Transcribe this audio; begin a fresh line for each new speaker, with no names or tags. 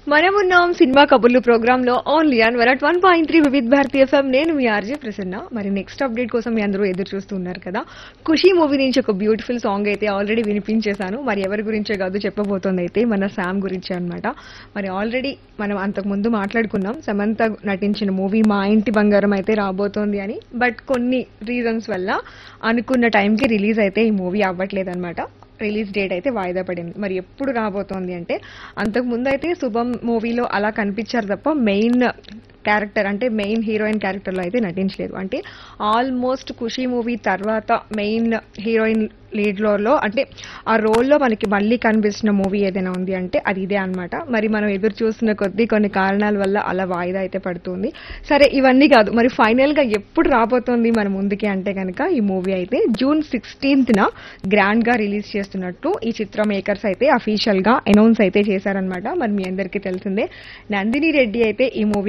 మనమున్నాం సినిమా కబుర్లు ప్రోగ్రామ్ లో ఓన్లీ ఆన్ వరట్ one point three Vividh Bharatiya FM నేను మీ ఆర్జే ప్రసన్న మరి నెక్స్ట్ అప్డేట్ కోసం మీ అందరూ ఎదురు చూస్తున్నారు కదా ఖుషి మూవీ నుంచి ఒక బ్యూటిఫుల్ సాంగ్ అయితే ఆల్రెడీ వినిపించేశాను మరి ఎవరి గురించే కాదు చెప్పబోతోంది అయితే మన శామ్ గురించి అన్నమాట మరి ఆల్రెడీ మనం అంతకు ముందు మాట్లాడుకున్నాం సమంత నటించిన మూవీ మా ఇంటి బంగారం అయితే రాబోతోంది అని బట్ కొన్ని రీజన్స్ వల్ల అనుకున్న టైంకి రిలీజ్ అయితే ఈ మూవీ అవ్వట్లేదు అనమాట రిలీజ్ డేట్ అయితే వాయిదా పడింది మరి ఎప్పుడు రాబోతోంది అంటే అంతకు ముందు అయితే శుభం మూవీలో అలా కనిపించారు తప్ప మెయిన్ క్యారెక్టర్ అంటే మెయిన్ హీరోయిన్ క్యారెక్టర్లో అయితే నటించలేదు అంటే ఆల్మోస్ట్ ఖుషి మూవీ తర్వాత మెయిన్ హీరోయిన్ లీడ్ లో అంటే ఆ రోల్లో మనకి మళ్ళీ కనిపిస్తున్న మూవీ ఏదైనా ఉంది అంటే అది ఇదే అన్నమాట మరి మనం ఎదురు చూస్తున్న కొద్దీ కొన్ని కారణాల వల్ల అలా వాయిదా అయితే పడుతుంది సరే ఇవన్నీ కాదు మరి ఫైనల్ గా ఎప్పుడు రాబోతోంది మన ముందుకి అంటే కనుక ఈ మూవీ అయితే జూన్ సిక్స్టీన్త్ న గ్రాండ్ గా రిలీజ్ చేస్తున్నట్టు ఈ చిత్ర మేకర్స్ అయితే అఫీషియల్ గా అనౌన్స్ అయితే చేశారనమాట మరి మీ అందరికీ తెలిసిందే నందిని రెడ్డి అయితే ఈ మూవీ